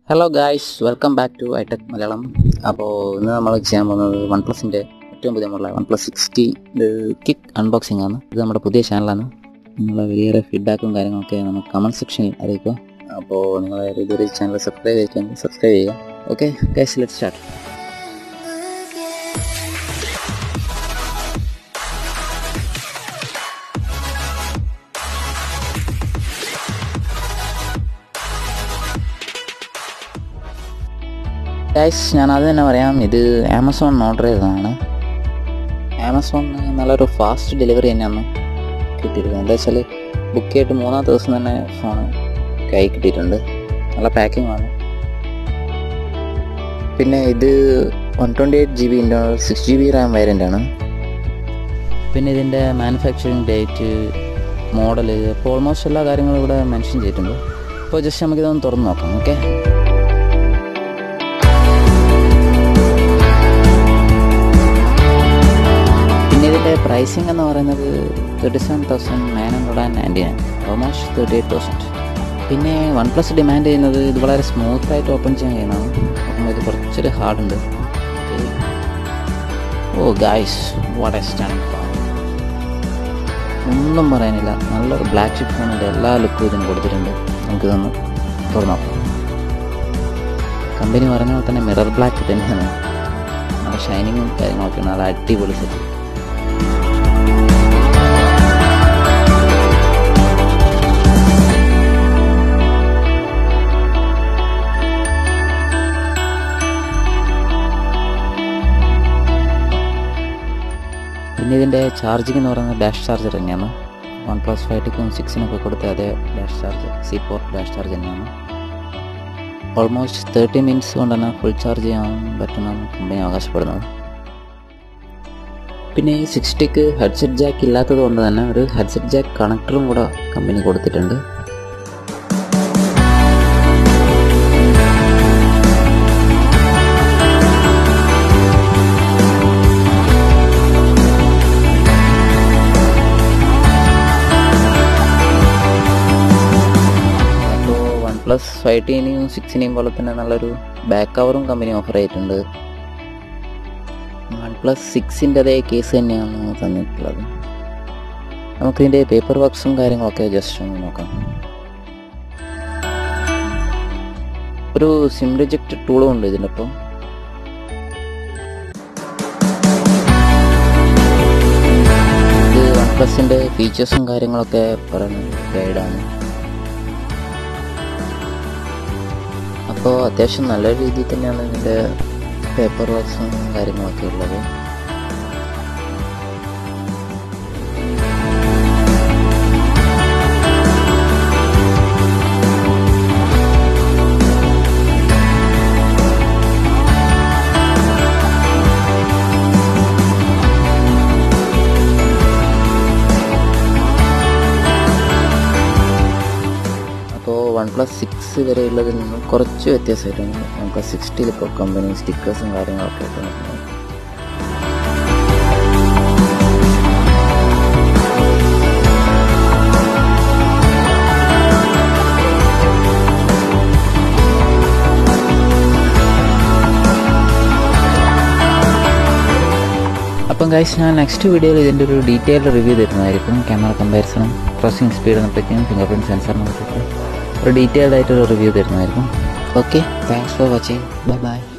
hello guys welcome back to iTech Malayalam അപ്പോൾ ഇന്ന് നമ്മൾ ചെയ്യാൻ പോകുന്നത് വൺ പ്ലസിൻ്റെ ഏറ്റവും പുതിയ മോഡലായ വൺ പ്ലസ് സിക്സ്റ്റി കിക്ക് അൺബോക്സിംഗ് ആണ് ഇത് നമ്മുടെ പുതിയ ചാനലാണ് നിങ്ങളെ വലിയ ഫീഡ്ബാക്കും കാര്യങ്ങളൊക്കെ നമുക്ക് കമൻറ്റ് സെക്ഷനിൽ അറിയിക്കുക അപ്പോൾ നിങ്ങൾ ഇതൊരു ചാനൽ സബ്സ്ക്രൈബ് ചെയ്തിട്ടുണ്ടെങ്കിൽ സബ്സ്ക്രൈബ് ചെയ്യുക okay guys let start guys ഞാൻ അത് തന്നെ പറയാം ഇത് ആമസോൺ ഓർഡർ ചെയ്തതാണ് ആമസോൺ നല്ലൊരു ഫാസ്റ്റ് ഡെലിവറി തന്നെയാണ് കിട്ടിയിരുന്നത് എന്താ വെച്ചാൽ ബുക്ക് ചെയ്തിട്ട് മൂന്നാം ദിവസം തന്നെ ഫോൺ കൈ കിട്ടിയിട്ടുണ്ട് നല്ല പാക്കിംഗ് ആണ് പിന്നെ ഇത് വൺ ട്വൻറ്റി എയ്റ്റ് ജി ബി ഇൻ്റർണൽ സിക്സ് ജി ബി റാം വേരിയൻ്റ് ആണ് പിന്നെ ഇതിൻ്റെ മാനുഫാക്ചറിങ് ഡേറ്റ് മോഡൽ അപ്പോൾ ഓൾമോസ്റ്റ് എല്ലാ കാര്യങ്ങളും ഇവിടെ മെൻഷൻ ചെയ്തിട്ടുണ്ട് അപ്പോൾ ജസ്റ്റ് നമുക്കിതൊന്ന് തുറന്ന് നോക്കാം ഓക്കെ പിന്നെ ഇതിൻ്റെ പ്രൈസിങ് എന്ന് പറയുന്നത് thirty seven thousand nine hundred and ninety nine almost thirty eight thousand പിന്നെ വൺ പ്ലസ് ഡിമാൻഡ് ചെയ്യുന്നത് ഇത് വളരെ സ്മൂത്ത് ആയിട്ട് ഓപ്പൺ ചെയ്യാൻ കഴിയുന്നതാണ് അപ്പം ഇത് കുറച്ചൊരു ഹാർഡ് ഉണ്ട് oh guys what a stand ഒന്നും പറയാനില്ല നല്ലൊരു ബ്ലാക്ക് ഷിപ്പ് ഫോണിൻ്റെ എല്ലാ ലുക്കും ഇതിന് കൊടുത്തിട്ടുണ്ട് നമുക്കിതൊന്ന് തുറന്നു കമ്പനി പറഞ്ഞ പോലെ തന്നെ മിറർ ബ്ലാക്ക് തന്നെയാണ് നല്ല ഷൈനിങ്ങും കാര്യങ്ങളൊക്കെ നല്ല അടിപൊളി സെറ്റ് പിന്നെ ഇതിൻ്റെ ചാർജിങ് എന്ന് പറയുന്നത് ഡാഷ് ചാർജർ തന്നെയാണ് വൺ പ്ലസ് ഫൈവ് ടിക്കും സിക്സിനൊക്കെ കൊടുത്ത അതേ dash charger C four dash charge തന്നെയാണ് ഓൾമോസ്റ്റ് തേർട്ടി മിനിറ്റ്സ് കൊണ്ട് തന്നെ ഫുൾ ചാർജ് ചെയ്യാൻ പറ്റുമെന്നാണ് കമ്പനി അവകാശപ്പെടുന്നത് പിന്നെ ഈ സിക്സ്റ്റിക്ക് ഹെഡ്സെറ്റ് ജാക്ക് ഇല്ലാത്തത് കൊണ്ട് തന്നെ ഒരു ഹെഡ്സെറ്റ് ജാക്ക് കണക്ടറും കൂടെ കമ്പനി കൊടുത്തിട്ടുണ്ട് അപ്പോൾ വൺ പ്ലസ് ഫൈവ് ടീനെയും സിക്സിനെയും പോലെ തന്നെ നല്ലൊരു ബാക്ക് കവറും കമ്പനി ഓഫർ ചെയ്തിട്ടുണ്ട് വൺ പ്ലസ് സിക്സിൻ്റെ അതേ കേസ് തന്നെയാണ് തന്നിട്ടുള്ളത് നമുക്കിതിൻ്റെ പേപ്പർ വർക്ക്സും കാര്യങ്ങളൊക്കെ ജസ്റ്റ് ഒന്ന് നോക്കാം ഒരു സിം റിജക്റ്റ് ടൂളും ഉണ്ട് ഇതിൻ്റെ ഒപ്പം ഇത് വൺ പ്ലസിൻ്റെ ഫീച്ചേഴ്സും കാര്യങ്ങളൊക്കെ പറയുന്ന ഗൈഡാണ് അപ്പോൾ അത്യാവശ്യം നല്ല രീതിയിൽ തന്നെയാണ് ഇതിൻ്റെ പേപ്പർ വർക്ക്സും കാര്യങ്ങളൊക്കെ ഉള്ളത് അപ്പോൾ വൺ പ്ലസ് സിക്സ് വരെ ഉള്ളതിൽ നിന്നും കുറച്ച് വ്യത്യാസമായിട്ടാണ് വൺ പ്ലസ് സിക്സ്റ്റിയിൽ ഇപ്പോൾ കമ്പനി സ്റ്റിക്കേഴ്സും കാര്യങ്ങളൊക്കെ ആയിട്ട് വരുന്നത് അപ്പം ഗൈസ് ഞാൻ നെക്സ്റ്റ് വീഡിയോയിൽ ഇതിൻ്റെ ഒരു ഡീറ്റെയിൽഡ് റിവ്യൂ തരുന്നതായിരിക്കും ക്യാമറ കമ്പാരിസണും ക്രോസിംഗ് സ്പീഡിനെ പറ്റിയും ഫിംഗർ പ്രിൻറ്റ് സെൻസറിനെ പറ്റിയിട്ട് ഒരു ഡീറ്റെയിൽഡ് ആയിട്ടൊരു റിവ്യൂ തരുന്നതായിരിക്കും okay thanks for watching bye by